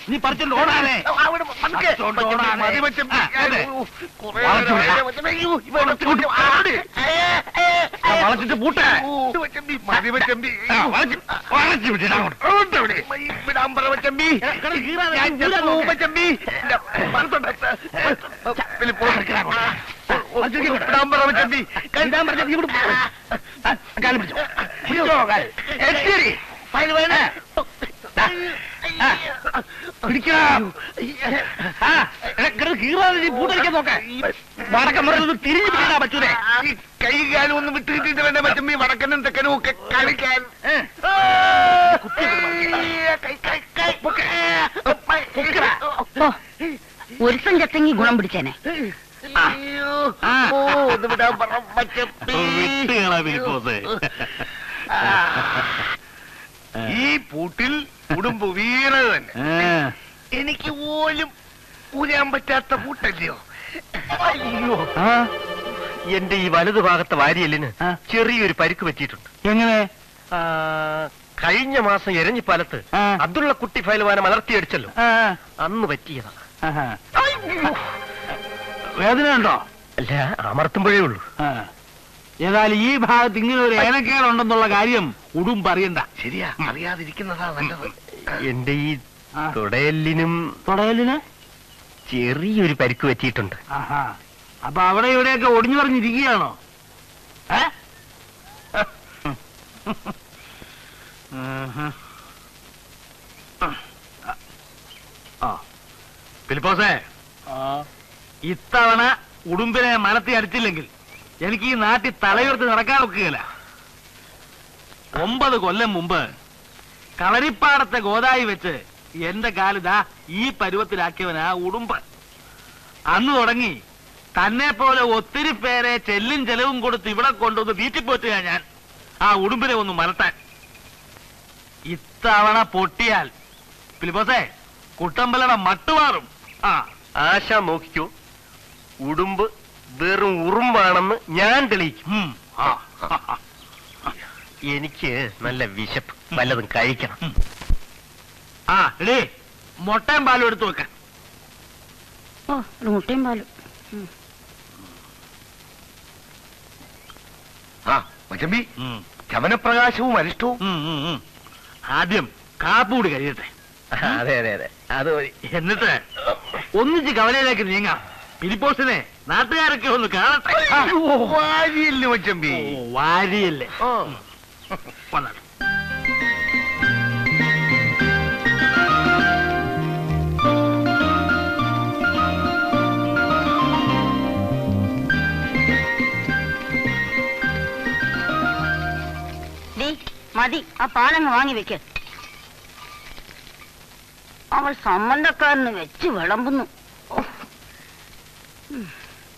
നീ പറിച്ചോണ്ട് ഓടാതെ അവിടെ പതുക്കെ. പറിച്ചോണ്ട് മച്ചമ്പി, ഓടാതെ. മതി മച്ചമ്പി. ആ, അതെ. ഓ, കുറേ വളച്ചു വിടാം. നേരം മച്ചമ്പി, അയ്യോ, ഇവ ഇങ്ങോട്ട് ആടി. ആ, വളച്ചിട്ട് പൂട്ടെ ഓ, മച്ചമ്പി, മതി മച്ചമ്പി. ആ, വളച്ച് വളച്ച് വിട്ടിടാ അങ്ങോട്ട്. ഉണ്ട് ഇവിടെ. ഈ വിടാൻ പറ മച്ചമ്പി. കിടന്ന് കീറാതെ ഞാൻ പൂരാ ചത്തു നോക്ക്. മച്ചമ്പി. എന്റെ മനസ്സുണ്ട്. ഫിലിപ്പ്, കിടക്കടാ അങ്ങോട്ട്. വളച്ച് വെക്ക് ഇങ്ങോട്ട്. വിടാൻ പറ മച്ചമ്പി. ഇടാൻ പറഞ്ഞാ നീ ഇങ്ങോട്ട് പോ. ആ, കാല് പിടിച്ചോ. പിടിച്ചോ കാല്. എത്തിരി. ഫയൽ വേണേ. ദാ. ആ. പിടിക്കണം ആ എടാ, കിടന്ന് കീറാതെ നീ പൂട്ടടിക്കാൻ നോക്കേ വടക്കം പറഞ്ഞത് തിരിഞ്ഞു പിടിക്കാ പറ്റൂലേ ഈ കൈ കാലും ഒന്ന് വിട്ട് കിട്ടിയിട്ട് വേണ്ട മച്ചമ്പി വടക്കനും തെക്കനും ഒക്കെ കളിക്കാൻ ഏ. കൈ, കൈ, കൈ. ഓ ഒരുത്തൻ ചത്തെങ്കി ഗുണം പിടിച്ചേനെ അയ്യോ. ആ. ഓ, ഒന്ന് വിടാൻ പറ മച്ചമ്പി. വിട്ടുകളാ ഫിലിപ്പോസേ. ഈ പൂട്ടിൽ ഉടുമ്പ് വീണത് തന്നെ ഏ. എനിക്ക് പോലും ഊരാൻ പറ്റാത്ത പൂട്ടല്ലയോ അയ്യോ ആ എന്റെ ഈ വലതു ഭാഗത്തെ വാരിയല്ലിന് ആ. ചെറിയൊരു പരിക്ക് പറ്റിയിട്ടുണ്ട് എങ്ങനെ ആ, കഴിഞ്ഞ മാസം എരഞ്ഞിപ്പാലത്ത് ആ. അബ്ദുള്ള കുട്ടി ഫയൽവാനെ മലർത്തിയടിച്ചല്ലോ ആ, അന്ന് പറ്റിയതാ ആഹാ. വേദന ഉണ്ടോ അല്ല അമർത്തുമ്പോഴേ ഉള്ളൂ ആ. ഏതായാലും ഈ ഭാഗത്ത് ഇങ്ങനെ ഒരു ഏനക്കേടുണ്ടെന്നുള്ള കാര്യം ഉടും പറയണ്ട ശരിയാ അറിയാതിരിക്കുന്നതാ നല്ലത് എന്റെ ഈ ആ. തുടയല്ലിനും തുടയലിന് ചെറിയൊരു പരിക്ക് പറ്റിയിട്ടുണ്ട് ആഹാ അപ്പൊ അവിടെ ഇവിടെയൊക്കെ ഒടിഞ്ഞു പറഞ്ഞിരിക്കുകയാണോ ഏ? ആഹാ. ആ. ഫിലിപ്പോസേ ഇത്തവണ ഉടുമ്പിനെ മലത്തി അടിച്ചില്ലെങ്കിൽ എനിക്ക് ഈ നാട്ടിൽ തലയുയർത്തി നടക്കാൻ ഒക്കുകയില്ല ഒമ്പത് കൊല്ലം മുമ്പ് കളരിപ്പാടത്തെ ഗോതായി വെച്ച് എന്റെ കാലിതാ ഈ പരുവത്തിലാക്കിയവനാ ഉടുമ്പ് അന്ന് തുടങ്ങി തന്നെ പോലെ ഒത്തിരി പേരെ ചെല്ലും ചെലവും കൊടുത്ത് ഇവിടെ കൊണ്ടുവന്ന് വീട്ടിപ്പോറ്റുക ഞാൻ ആ ഉടുമ്പിനെ ഒന്ന് മലത്താൻ ഇത്തവണ പൊട്ടിയാൽ ഫിലിപ്പോസേ കുട്ടമ്പലയുടെ മട്ടുമാറും ആ ആശ നോക്കിക്കോ ഉടുമ്പ് വെറും ഉറുമ്പാണെന്ന് ഞാൻ തെളിയിക്കും ഉം, ആ, ആ, ആ. എനിക്ക് നല്ല വിശപ്പ് വല്ലതും കഴിക്കണം ആ എടേ മുട്ടയും പാലും എടുത്തു വെക്കാൻ ഓ ഒരു മുട്ടയും പാലും ആ മച്ചമ്പി ഉം, ചമനപ്രകാശവും അരിഷ്ടവും ഉം, ഉം, ഉം. ആദ്യം കാപ്പൂടി കഴിയട്ടെ അതെ അതെ അതെ അത് മതി എന്നിട്ട് ഒന്നിച്ച് കവലയിലേക്ക് നീങ്ങാം ഫിലിപ്പോസിനെ നാട്ടുകാരൊക്കെ ഒന്ന് കാണട്ടെ ആ, വാരിയല്ലേ മച്ചമ്പി ഓ, വാരിയല്ലേ ഓ വന്നാട്ടെ ഡീ മതി ആ പാലങ്ങ് വാങ്ങി വെക്ക് അവൾ സംബന്ധക്കാരന് വെച്ച് വിളമ്പുന്നു ഓ. ഉം.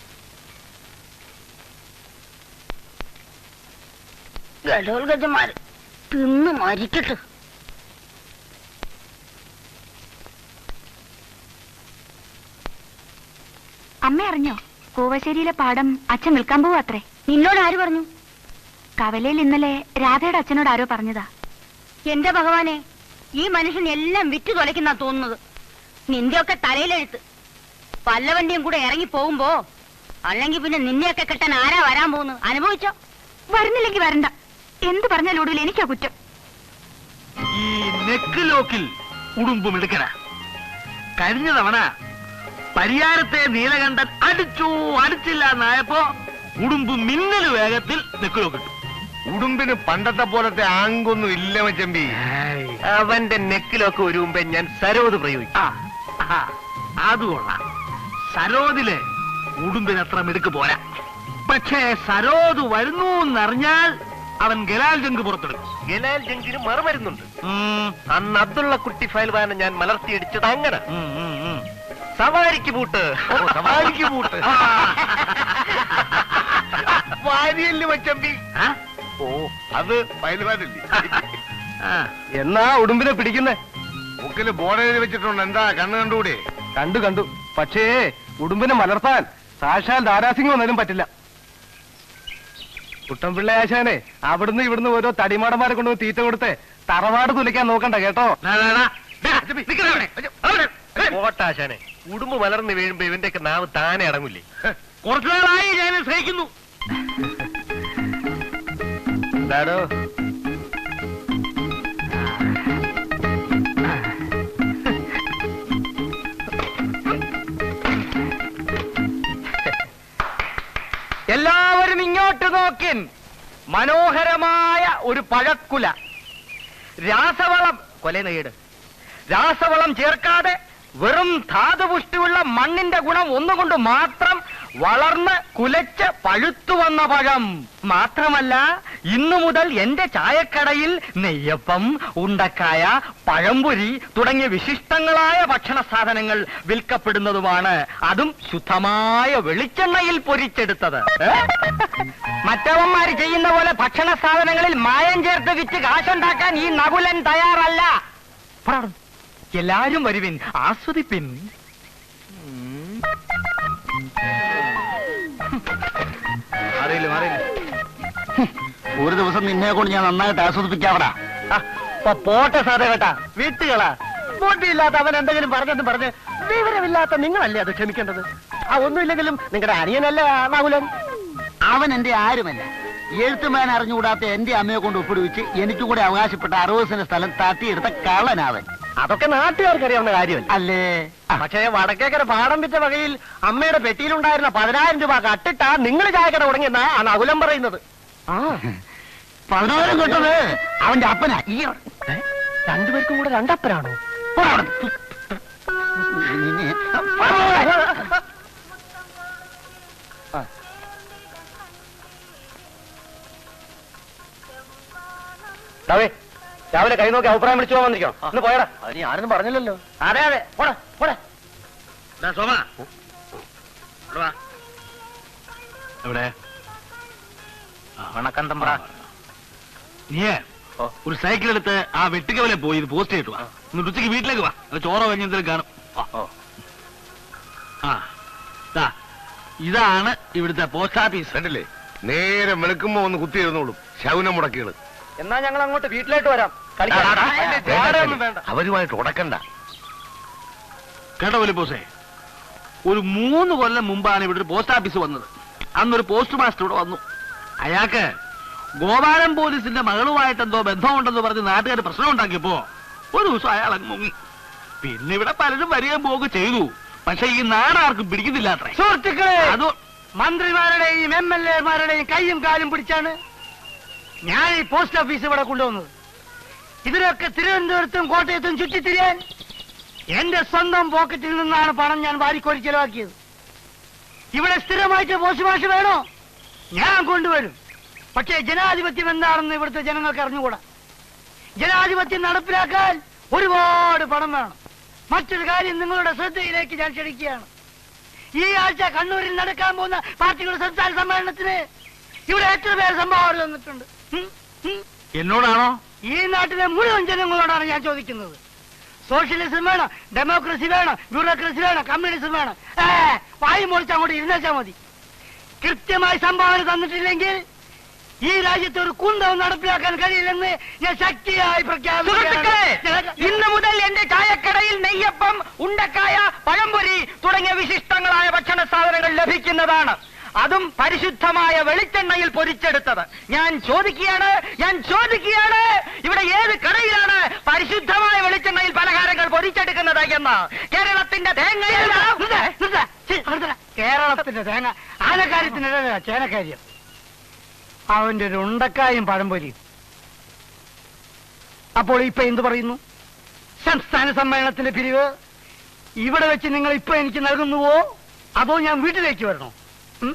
ഗഡോൽഗജമാര് തിന്ന് മരിക്കട്ടെ അമ്മ അറിഞ്ഞോ കൂവശ്ശേരിയിലെ പാടം അച്ഛൻ വിൽക്കാൻ പോവാ അത്രേ നിന്നോട് ആര് പറഞ്ഞു കവലയിൽ ഇന്നലെ രാധയുടെ അച്ഛനോട് ആരോ പറഞ്ഞതാ എന്റെ ഭഗവാനെ ഈ മനുഷ്യൻ എല്ലാം വിറ്റ് തുലയ്ക്കുന്ന തോന്നുന്നത് നിന്റെയൊക്കെ തലയിലെഴുത്ത് പല്ലവണ്ടിയും കൂടെ ഇറങ്ങി പോകുമ്പോ അല്ലെങ്കിൽ പിന്നെ നിന്നെയൊക്കെ കെട്ടാൻ ആരാ വരാൻ പോകുന്നു അനുഭവിച്ചോ വരുന്നില്ലെങ്കിൽ വരണ്ട എന്ത് പറഞ്ഞാലും ഒടുവിൽ എനിക്കാ കുറ്റം ഈ നെക്ക് ലോക്കിൽ ഉടുമ്പും എടുക്കണ കഴിഞ്ഞ തവണ പരിയാരത്തെ നീലകണ്ഠൻ അടിച്ചു അടിച്ചില്ല എന്നായപ്പോ ഉടുമ്പ് മിന്നൽ വേഗത്തിൽ നെക്ക് ലോക്കിട്ടു ഉടുമ്പിന് പണ്ടത്തെ പോലത്തെ ആങ്കൊന്നും ഇല്ല മച്ചമ്പി അവന്റെ നെക്കിലൊക്കെ ഒരു മുമ്പേ ഞാൻ സരോദ് പ്രയോഗിക്കും ആ, ആ, അത് കൊള്ളാം സരോദില് ഉടുമ്പിന് അത്ര മിടുക്ക് പോരാ പക്ഷേ സരോദ് വരുന്നു എന്നറിഞ്ഞാൽ അവൻ ഗലാൽ ജങ്ക് പുറത്തെടുക്കും ഗലാൽ ജംഗിന് മറുമരുന്നുണ്ട് ഉം, അന്ന് അബ്ദുള്ള കുട്ടി ഫയൽവാനെ ഞാൻ മലർത്തിയടിച്ചത് അങ്ങനെ ഉം, ഉം, ഉം. സവാരിക്ക് പൂട്ട് സവാരിക്ക് പൂട്ട്. ആ. വാരിയല്ലേ മച്ചമ്പി ആ? ഓ അത് പയൽവാനല്ലേ ആ. എന്നാ ഉടുമ്പിനെ പിടിക്കുന്നേ മുക്കില് ബോർഡ് എഴുതി വെച്ചിട്ടുണ്ട് എന്താ കണ്ണ് കണ്ടുകൂടെ കണ്ടു കണ്ടു പക്ഷേ ഉടുമ്പിനെ മലർത്താൻ സാക്ഷാൽ ദാരാസിംഗ് വന്നാലും പറ്റില്ല കുട്ടൻപിള്ളയാശാനെ അവിടുന്ന് ഇവിടുന്ന് ഓരോ തടിമാടന്മാരെ കൊണ്ടുപോയി തീറ്റ കൊടുത്ത് തറവാട് തുലയ്ക്കാൻ നോക്കണ്ട കേട്ടോ ഡാ, ഡാ, ഡാ. നിക്കണ അവിടെ. അവിടെ. ഏയ്. ഓട്ടാശാനെ ഉടുമ്പ് മലർന്ന് വീഴുമ്പോ ഇവന്റെയൊക്കെ നാവ് താനെ അടങ്ങില്ലേ കുറച്ചു നാളായി ഞാൻ സഹിക്കുന്നു എന്താടോ എല്ലാവരും ഇങ്ങോട്ട് നോക്കിൻ മനോഹരമായ ഒരു പഴക്കുല രാസവളം കൊല നെയ്യട് രാസവളം ചേർക്കാതെ വെറും ധാതുപുഷ്ടിയുള്ള മണ്ണിന്റെ ഗുണം ഒന്നുകൊണ്ട് മാത്രം വളർന്ന് കുലച്ച് പഴുത്തു വന്ന പഴം മാത്രമല്ല ഇന്നു മുതൽ എന്റെ ചായക്കടയിൽ നെയ്യപ്പം ഉണ്ടക്കായ പഴംപൊരി തുടങ്ങിയ വിശിഷ്ടങ്ങളായ ഭക്ഷണ സാധനങ്ങൾ വിൽക്കപ്പെടുന്നതുമാണ് അതും ശുദ്ധമായ വെളിച്ചെണ്ണയിൽ പൊരിച്ചെടുത്തത് ഏ? മറ്റവന്മാര് ചെയ്യുന്ന പോലെ ഭക്ഷണ സാധനങ്ങളിൽ മായം ചേർത്ത് വിറ്റ് കാശുണ്ടാക്കാൻ ഈ നകുലൻ തയ്യാറല്ല പറ അവിടുന്ന്. എല്ലാരും വരുവിൻ ആസ്വദിപ്പിൻ അറിയില്ല അറിയില്ല ഒരു ദിവസം നിന്നെ കൊണ്ട് ഞാൻ നന്നായിട്ട് ആസ്വദിപ്പിക്കാവടാ ആ, ഇപ്പൊ പോട്ടെ സാധേ കേട്ടാ വീട്ടുകളാ ബോട്ടിയില്ലാത്ത അവൻ എന്തെങ്കിലും പറഞ്ഞെന്ന് പറഞ്ഞ് വിവരമില്ലാത്ത നിങ്ങളല്ലേ അത് ക്ഷമിക്കേണ്ടത് ആ ഒന്നുമില്ലെങ്കിലും നിങ്ങളുടെ അനിയനല്ലേ ആ നകുലൻ അവൻ എന്റെ ആരുമല്ല എഴുത്തുമാൻ അറിഞ്ഞുകൂടാത്ത എന്റെ അമ്മയെ കൊണ്ട് ഒപ്പിടുവിച്ച് എനിക്ക് കൂടെ അവകാശപ്പെട്ട അറുപത് സെന്റ് സ്ഥലം തട്ടിയെടുത്ത കള്ളനാവൻ അതൊക്കെ നാട്ടുകാർക്ക് അറിയാവുന്ന കാര്യമല്ല അല്ലേ പക്ഷേ വടക്കേക്കര പാടം വിറ്റ വകയിൽ അമ്മയുടെ പെട്ടിയിലുണ്ടായിരുന്ന പതിനായിരം രൂപ കട്ടിട്ടാ നിങ്ങൾ ചായക്കട തുടങ്ങിയെന്നാ ആ നകുലം പറയുന്നത് ആ പതിനായിരം കിട്ടത് അവന്റെ അപ്പനാ ഈ ഏ? രണ്ടുപേർക്കും കൂടെ രണ്ടപ്പനാണോ നിന്നെ- ദാവേ, രാവിലെ കൈ നോക്കി അഭിപ്രായം വിളിച്ചു പോകാൻ വന്നിരിക്കണം ഒന്ന് പോയടാ അതിന് ആരൊന്നും പറഞ്ഞില്ലല്ലോ അതെ അതെ പോടാ പോടാ ദാ സോമ ഇവിടെ വാ. എവിടെ വണക്കം തമ്പ്ര നീയേ ഒരു സൈക്കിൾ എടുത്ത് ആ വെട്ടിക്കവലെ പോയി ഇത് പോസ്റ്റ് ചെയ്തിട്ട് വാ എന്നിട്ട് ഉച്ചയ്ക്ക് വീട്ടിലേക്ക് വാ അത് ചോറോ കഴിഞ്ഞ എന്തെങ്കിലും കാണും വാ. ആ ദാ, ഇതാണ് ഇവിടുത്തെ പോസ്റ്റ് ഓഫീസ് കണ്ടില്ലേ നേരെ വെളുക്കുമ്പോ ഒന്ന് കുത്തിയിരുന്നോളും ശൗനം മുടക്കികള് എന്നാ ഞങ്ങൾ അങ്ങോട്ട് വീട്ടിലേക്ക് വരാം കളിക്കാൻ. വാടകയൊന്നും വേണ്ട അവരുമായിട്ട് ഉടക്കണ്ട കേട്ടോ വലിപ്പോസേ ഒരു മൂന്ന് കൊല്ലം മുമ്പാണ് ഇവിടെ ഒരു പോസ്റ്റ് ഓഫീസ് വന്നത് അന്നൊരു പോസ്റ്റ് മാസ്റ്റർ ഇവിടെ വന്നു അയാൾക്ക് ഗോപാലൻ പോലീസിന്റെ മകളുമായിട്ട് എന്തോ ബന്ധമുണ്ടെന്ന് പറഞ്ഞ് നാട്ടുകാർ പ്രശ്നം ഉണ്ടാക്കിയപ്പോ ഒരു ദിവസം അയാൾ അങ്ങ് മുങ്ങി പിന്നെ ഇവിടെ പലരും വരികയും പോവുകയും ചെയ്തു പക്ഷെ ഈ നാടാർക്കും പിടിക്കുന്നില്ല അത്രേ സുഹൃത്തുക്കളെ അത് മന്ത്രിമാരുടെയും എം എൽ എമാരുടെയും കൈയും കാലും പിടിച്ചാണ് ഞാൻ ഈ പോസ്റ്റ് ഓഫീസ് ഇവിടെ കൊണ്ടുവന്നത് ഇതിലൊക്കെ തിരുവനന്തപുരത്തും കോട്ടയത്തും ചുറ്റിത്തിരിയാൻ എന്റെ സ്വന്തം പോക്കറ്റിൽ നിന്നാണ് പണം ഞാൻ വാരിക്കോരി ചെലവാക്കിയത് ഇവിടെ സ്ഥിരമായിട്ട് പോസ്റ്റ് മാഷ് വേണോ ഞാൻ കൊണ്ടുവരും പക്ഷേ ജനാധിപത്യം എന്താണെന്ന് ഇവിടുത്തെ ജനങ്ങൾക്ക് അറിഞ്ഞുകൂടാ ജനാധിപത്യം നടപ്പിലാക്കാൻ ഒരുപാട് പണം വേണം മറ്റൊരു കാര്യം നിങ്ങളുടെ ശ്രദ്ധയിലേക്ക് ഞാൻ ക്ഷണിക്കുകയാണ് ഈ ആഴ്ച കണ്ണൂരിൽ നടക്കാൻ പോകുന്ന പാർട്ടികളുടെ സംസ്ഥാന സമ്മേളനത്തിന് ഇവിടെ എത്ര പേർ സംഭാവന തന്നിട്ടുണ്ട് ഉം? ഉം? എന്നോടാണോ ഈ നാട്ടിലെ മുഴുവൻ ജനങ്ങളോടാണ് ഞാൻ ചോദിക്കുന്നത് സോഷ്യലിസം വേണം ഡെമോക്രസി വേണം ബ്യൂറോക്രസി വേണം കമ്മ്യൂണിസം വേണം ഏ വായി മുറിച്ച് അങ്ങോട്ട് ഇരുന്നേച്ചാ മതി കൃത്യമായി സംഭാവന തന്നിട്ടില്ലെങ്കിൽ ഈ രാജ്യത്ത് ഒരു കുന്തവും നടപ്പിലാക്കാൻ കഴിയില്ലെന്ന് ഞാൻ ശക്തിയായി പ്രഖ്യാപിക്കുന്നു ഇന്ന് മുതൽ എന്റെ ചായക്കടയിൽ നെയ്യപ്പം ഉണ്ടക്കായ പഴംപൊരി തുടങ്ങിയ വിശിഷ്ടങ്ങളായ ഭക്ഷണ സാധനങ്ങൾ ലഭിക്കുന്നതാണ് അതും പരിശുദ്ധമായ വെളിച്ചെണ്ണയിൽ പൊരിച്ചെടുത്തത് ഞാൻ ചോദിക്കുകയാണ് ഞാൻ ചോദിക്കുകയാണ് ഇവിടെ ഏത് കടയിലാണ് പരിശുദ്ധമായ വെളിച്ചെണ്ണയിൽ പലഹാരങ്ങൾ പൊരിച്ചെടുക്കുന്നത് എന്ന് കേരളത്തിന്റെ തേങ്ങ കേരളത്തിന്റെ തേങ്ങ ആനക്കാര്യത്തിനിടയില ചേനക്കാര്യം അവന്റെ ഒരു ഉണ്ടക്കായും പഴംപൊരിയും അപ്പോൾ ഇപ്പൊ എന്ത് പറയുന്നു സംസ്ഥാന സമ്മേളനത്തിന്റെ പിരിവ് ഇവിടെ വെച്ച് നിങ്ങൾ ഇപ്പൊ എനിക്ക് നൽകുന്നുവോ അതോ ഞാൻ വീട്ടിലേക്ക് വരണോ ഉം?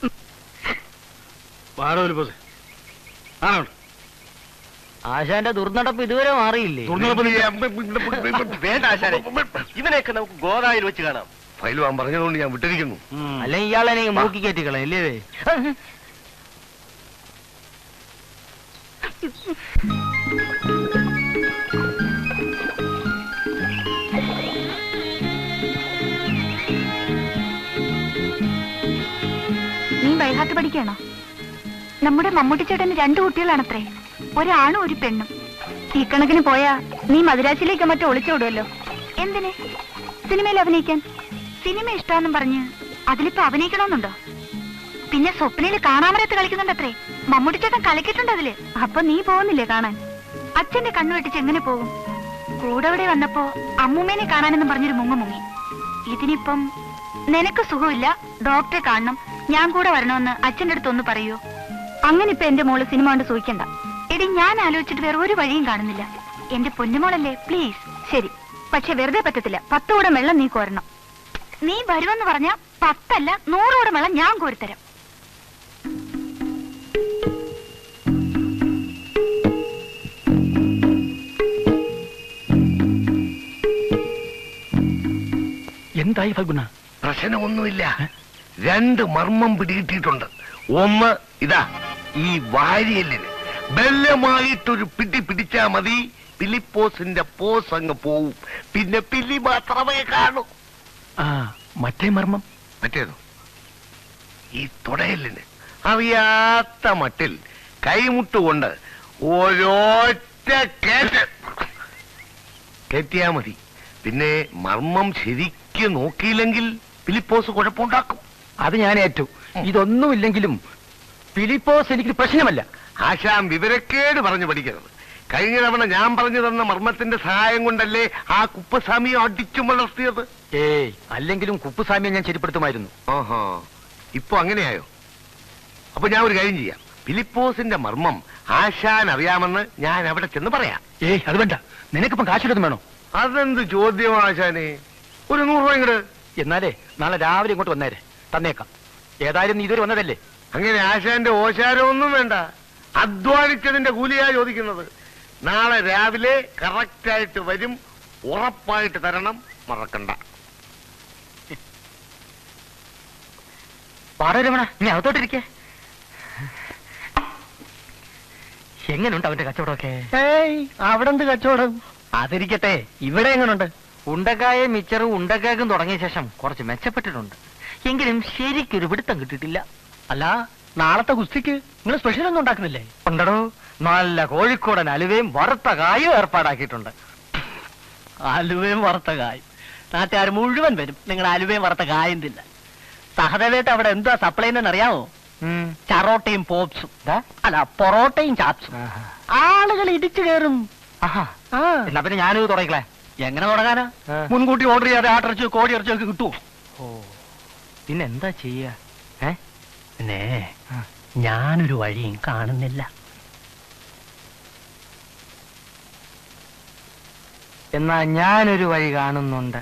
വാടോ വലിപ്പോസേ ആണോ ആശാന്റെ ദുർനടപ്പ് ഇതുവരെ മാറിയില്ലേ വേണ്ട ആശാനെ ഇവനെയൊക്കെ നമുക്ക് ഗോദായിൽ വെച്ച് കാണാം ഫയൽ വാൻ പറഞ്ഞതുകൊണ്ട് ഞാൻ വിട്ടിരിക്കുന്നു അല്ലെങ്കിൽ ഇയാളെ മൂക്കി കയറ്റിക്കളെ അല്ലേ നീ ബൈഹാട്ട് പഠിക്കണോ നമ്മുടെ മമ്മൂട്ടി ചേട്ടന് രണ്ടു കുട്ടികളാണത്രേ ഒരാണും ഒരു പെണ്ണും ഇക്കണക്കിന് പോയാ നീ മദ്രാസിലേക്ക് മറ്റോ ഒളിച്ചോടുമല്ലോ എന്തിന് സിനിമയിൽ അഭിനയിക്കാൻ സിനിമ ഇഷ്ടാന്നും പറഞ്ഞ് അതിലിപ്പോ അഭിനയിക്കണമെന്നുണ്ടോ പിന്നെ സ്വപ്നയില് കാണാമരത്ത് കളിക്കുന്നുണ്ടത്രേ മമ്മൂട്ടി ചേട്ടൻ കളിക്കിട്ടുണ്ട് അതില് അപ്പൊ നീ പോകുന്നില്ലേ കാണാൻ അച്ഛന്റെ കണ്ണു വെട്ടിച്ച് എങ്ങനെ പോകും കൂടെ ഇവിടെ വന്നപ്പോ അമ്മൂമ്മേനെ കാണാനെന്ന് പറഞ്ഞൊരു മുങ്ങ മുങ്ങി ഇതിനിപ്പം നിനക്ക് സുഖമില്ല ഡോക്ടറെ കാണണം ഞാൻ കൂടെ വരണമെന്ന് അച്ഛന്റെ അടുത്ത് ഒന്ന് പറയൂ അങ്ങനെ ഇപ്പൊ എന്റെ മോള് സിനിമ കൊണ്ട് സൂഹിക്കണ്ട എടി ഞാൻ ആലോചിച്ചിട്ട് വേറെ ഒരു വഴിയും കാണുന്നില്ല എന്റെ പൊന്നുമോളല്ലേ പ്ലീസ് ശരി പക്ഷെ വെറുതെ പറ്റത്തില്ല പത്ത് കൂടെ വെള്ളം നീ കോരണം നീ വരുമെന്ന് പറഞ്ഞ പത്തല്ല നൂറ് കൂടെ വെള്ളം ഞാൻ കോരിത്തരാം എന്തായി ഫൽഗുണ പ്രശ്നമൊന്നുമില്ല രണ്ട് മർമ്മം പിടികിട്ടിയിട്ടുണ്ട് ഒന്ന് ഇതാ ഈ വാരിയല്ലിന് ബലമായിട്ടൊരു പിടി പിടിച്ചാ മതി ഫിലിപ്പോസിന്റെ പോസ് അങ്ങ് പോവും പിന്നെ പിലി മാത്രമേ കാണൂ ആ മറ്റേ മർമ്മം മറ്റേതോ ഈ തുടയല്ലിന് അറിയാത്ത മട്ടിൽ കൈമുട്ടുകൊണ്ട് ഓരോറ്റ കേറ്റ് കയറ്റിയാ മതി പിന്നെ മർമ്മം ശരിക്ക് നോക്കിയില്ലെങ്കിൽ ഫിലിപ്പോസ് കുഴപ്പമുണ്ടാക്കും അത് ഞാൻ ഏറ്റു ഇതൊന്നുമില്ലെങ്കിലും ഫിലിപ്പോസ് എനിക്ക് പ്രശ്നമല്ല ആശാം വിവരക്കേട് പറഞ്ഞു പഠിക്കരുത് കഴിഞ്ഞ തവണ ഞാൻ പറഞ്ഞു തന്ന മർമ്മത്തിന്റെ സഹായം കൊണ്ടല്ലേ ആ കുപ്പസ്വാമിയെ അടിച്ചു വളർത്തിയത് ഏയ് അല്ലെങ്കിലും കുപ്പുസ്വാമിയെ ഞാൻ ശരിപ്പെടുത്തുമായിരുന്നു ഓഹോ ഇപ്പൊ അങ്ങനെയായോ അപ്പൊ ഞാൻ ഒരു കാര്യം ചെയ്യാം ഫിലിപ്പോസിന്റെ മർമ്മം ആശാൻ അറിയാമെന്ന് ഞാൻ അവിടെ ചെന്ന് പറയാം ഏയ് അത് വേണ്ട നിനക്കിപ്പം കാശെടുത്തും വേണോ അതെന്ത് ചോദ്യം ആശാനെ ഒരു നൂറ് രൂപ ഇങ്ങട് എന്നാലേ നാളെ രാവിലെ ഇങ്ങോട്ട് വന്നേരെ തന്നേക്കാം ഏതായാലും നീ ഇതുവരെ വന്നതല്ലേ അങ്ങനെ ആശാന്റെ ഓശാരമൊന്നും വേണ്ട അധ്വാനിച്ചതിന്റെ കൂലിയാ ചോദിക്കുന്നത് നാളെ രാവിലെ കറക്റ്റ് ആയിട്ട് വരും ഉറപ്പായിട്ട് തരണം മറക്കണ്ട പാടരമണ നീ അകത്തോട്ടിരിക്കേ എങ്ങനെയുണ്ട് അവന്റെ കച്ചവടമൊക്കെ ഏയ് അവിടെ എന്ത് കച്ചവടം അതിരിക്കട്ടെ ഇവിടെ എങ്ങനെയുണ്ട് ഉണ്ടക്കായ മിച്ചറും ഉണ്ടക്കാക്കും തുടങ്ങിയ ശേഷം കുറച്ച് മെച്ചപ്പെട്ടിട്ടുണ്ട് എങ്കിലും ശരിക്കൊരു പിടുത്തം കിട്ടിയിട്ടില്ല അല്ല നാളത്തെ കുസ്തിക്ക് നിങ്ങൾ സ്പെഷ്യൽ ഒന്നും ഉണ്ടാക്കുന്നില്ലേ ഉണ്ടടോ നല്ല കോഴിക്കോടൻ അലുവയും വറുത്ത കായും ഏർപ്പാടാക്കിയിട്ടുണ്ട് അലുവയും വറുത്ത കായ് നാട്ടുകാർ മുഴുവൻ വരും നിങ്ങൾ അലുവയും വറുത്ത കായും തില്ല സഹദേവേട്ട് അവിടെ എന്താ സപ്ലൈ അറിയാമോ ഉം. ചറോട്ടയും പോപ്സും ദാ. അല്ല പൊറോട്ടയും ചാപ്സും ആഹാ. ആളുകൾ ഇടിച്ചു കയറും ആഹാ. ആ എന്നാ പിന്നെ ഞാനിത് തുടങ്ങിക്കളെ എങ്ങനെ തുടങ്ങാനാ ആ. മുൻകൂട്ടി ഓർഡർ ചെയ്യാതെ ആട്ടിറച്ചോ കോഴി ഇറച്ചോ ഒക്കെ കിട്ടുമോ ഓ പിന്നെ എന്താ ചെയ്യാ ഏ പിന്നെ ഞാനൊരു വഴിയും കാണുന്നില്ല എന്നാ ഞാനൊരു വഴി കാണുന്നുണ്ട്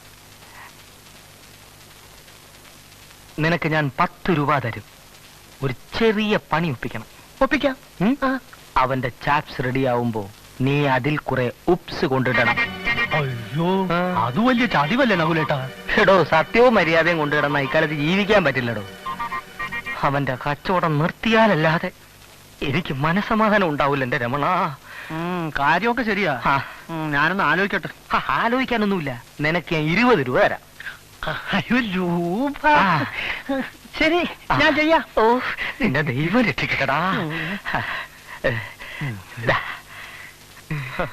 നിനക്ക് ഞാൻ പത്ത് രൂപ തരും ഒരു ചെറിയ പണി ഒപ്പിക്കണം ഒപ്പിക്കാം ഉം? അവന്റെ ചാപ്സ് റെഡിയാവുമ്പോ നീ അതിൽ കുറെ ഉപ്സ് കൊണ്ടിടണം അയ്യോ ആ. അത് വലിയ ചതിവല്ലേ നകുലേട്ടാ എടോ സത്യവും മര്യാദയും കൊണ്ടുകിടന്ന ഇക്കാലത്ത് ജീവിക്കാൻ പറ്റില്ലടോ അവന്റെ കച്ചവടം നിർത്തിയാലല്ലാതെ എനിക്ക് മനസമാധാനം ഉണ്ടാവില്ല എന്റെ രമണ കാര്യമൊക്കെ ശരിയാ ആ, ഉം, ഞാനൊന്ന് ആലോചിക്കട്ടെ ആ, ആലോചിക്കാനൊന്നുമില്ല നിനക്ക് ഞാൻ ഇരുപത് രൂപ തരാം അയ്യോ രൂപ ആ. ശരി ഞാൻ ചെയ്യാം ഓ നിന്റെ ദൈവം രക്ഷിക്കട്ടടാ ദാ.